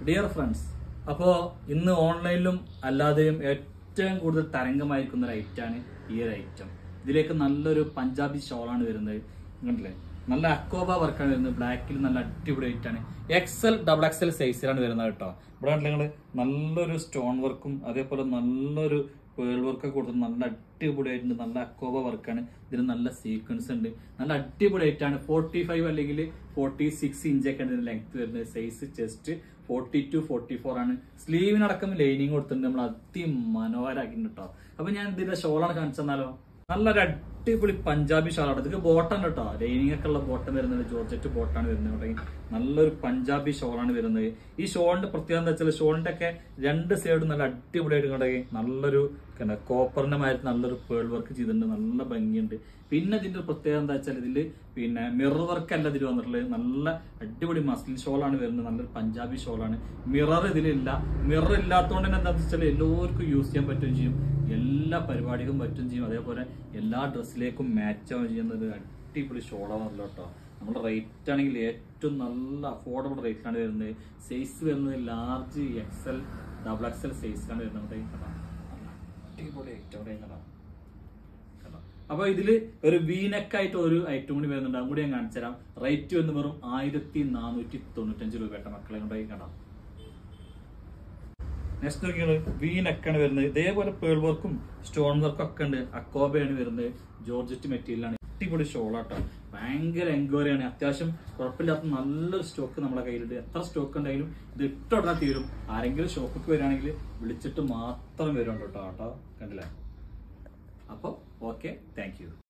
Dear friends അപ്പോൾ ഇന്ന് ഓൺലൈനിലും അല്ലാതെയും ഏറ്റവും കൂടുതൽ തരംഗമായിരിക്കുന്ന ഒരു ഐറ്റാണ് ഈ ഒരു ഐറ്റം ഇതിലേക്ക് നല്ലൊരു പഞ്ചാബി ഷോളാണ് വരുന്നത് കണ്ടില്ലേ നല്ല അക്കോബ വർക്കാണ് വരുന്നത് ബ്ലാക്കിൽ നല്ല അടിപൊളി ഐറ്റാണ് എക്സൽ ഡബിൾ എക്സൽ സൈസിലാണ് വരുന്നത് കേട്ടോ ഇവിടെ നിങ്ങൾ നല്ലൊരു സ്റ്റോൺ വർക്കും അതേപോലെ നല്ലൊരു പേൾ വർക്കൊക്കെ കൊടുത്ത് നല്ല അടിപൊളിയായിട്ടുണ്ട് നല്ല അക്കോബ വർക്കാണ് ഇതിന് നല്ല സീക്വൻസ് ഉണ്ട് നല്ല അടിപൊളിയായിട്ടാണ് ഫോർട്ടി ഫൈവ് അല്ലെങ്കിൽ ഫോർട്ടി സിക്സ് ഇഞ്ചൊക്കെയാണ് ഇതിന് ലെങ്ത് വരുന്നത് size chest forty two forty four ആണ് സ്ലീവിനടക്കം ലൈനിങ് കൊടുത്തിട്ടുണ്ട് നമ്മൾ അതി മനോഹരാക്കിയിട്ടുണ്ട് കേട്ടോ അപ്പൊ ഞാൻ ഇതിന്റെ ഷോളാണ് കാണിച്ചു തന്നാലോ നല്ലൊരു അടിപൊളി പഞ്ചാബി ഷാളാണ് ഇതൊക്കെ ബോട്ടാണ് കേട്ടോ ലൈനിങ് ഒക്കെ ഉള്ള ബോട്ടം വരുന്നത് ജോർജറ്റ് ബോട്ടാണ് വരുന്നത് ഇവിടെ നല്ലൊരു പഞ്ചാബി ഷോളാണ് വരുന്നത് ഈ ഷോളിന്റെ പ്രത്യേകത എന്താ വെച്ചാൽ ഷോളിന്റെ ഒക്കെ രണ്ട് സൈഡും നല്ല അടിപൊളിയായിട്ട് കണ്ടെങ്കിൽ നല്ലൊരു കോപ്പറിന്റെ മാതിരി നല്ലൊരു പേൾ വർക്ക് ചെയ്തിട്ടുണ്ട് നല്ല ഭംഗിയുണ്ട് പിന്നെ ഇതിന്റെ ഒരു പ്രത്യേകത എന്താ വെച്ചാൽ ഇതില് പിന്നെ മിറർ വർക്ക് അല്ല ഇതിൽ വന്നിട്ടുള്ളത് നല്ല അടിപൊളി മസ്ലിൻ ഷോളാണ് വരുന്നത് നല്ലൊരു പഞ്ചാബി ഷോളാണ് മിറർ ഇതിലില്ല മിറർ ഇല്ലാത്തതുകൊണ്ട് തന്നെ എന്താ വെച്ചാൽ എല്ലാവർക്കും യൂസ് ചെയ്യാൻ പറ്റുകയും ചെയ്യും എല്ലാ പരിപാടിക്കും പറ്റും ചെയ്യും അതേപോലെ എല്ലാ ഡ്രസ്സിലേക്കും മാച്ച് ആവുകയും ചെയ്യുന്ന ഒരു അടിപൊളി ഷോളാണല്ലോ കേട്ടോ നമ്മുടെ റേറ്റ് ആണെങ്കിൽ ഏറ്റവും നല്ല അഫോർഡബിൾ റേറ്റിലാണ് വരുന്നത് സൈസ് വരുന്നത് ലാർജ് എക്സൽ ഡബിൾ എക്സൽ സൈസിലാണ് വരുന്നത് ഇവിടെ കണ്ടോ? നല്ല അടിപൊളി ഐറ്റം ഇവിടെ കണ്ടോ? കണ്ടോ? അപ്പൊ ഇതില് ഒരു വീനെക്ക് ആയിട്ട് ഒരു ഐറ്റം കൂടി വരുന്നുണ്ട് അതും കൂടി ഞാൻ കാണിച്ചു തരാം റേറ്റ് വന്ന് വെറും ആയിരത്തി നാനൂറ്റി തൊണ്ണൂറ്റഞ്ച് രൂപ കേട്ടോ മക്കളെ കൊണ്ടുപോയി കണ്ടോ നെക്സ്റ്റ് നോക്കിയാണ് വി നെക്കാണ് വരുന്നത് ഇതേപോലെ പേൾ വർക്കും സ്റ്റോൺ വർക്കും ഒക്കെ ഉണ്ട് അക്കോബയാണ് വരുന്നത് ജോർജറ്റ് മെറ്റീരിയലാണ് അടിപൊളി ഷോളാട്ടോ ഭയങ്കര എൻക്വയറി ആണ് അത്യാവശ്യം കുഴപ്പമില്ലാത്ത നല്ലൊരു സ്റ്റോക്ക് നമ്മളെ കയ്യിലുണ്ട് എത്ര സ്റ്റോക്ക് ഉണ്ടെങ്കിലും ഇത് ഇട്ടുടനെ തീരും ആരെങ്കിലും ഷോപ്പിക്ക് വരികയാണെങ്കിൽ വിളിച്ചിട്ട് മാത്രം വരുന്നുണ്ട് കേട്ടോ കേട്ടോ കണ്ടില്ലേ അപ്പോൾ ഓക്കെ താങ്ക് യു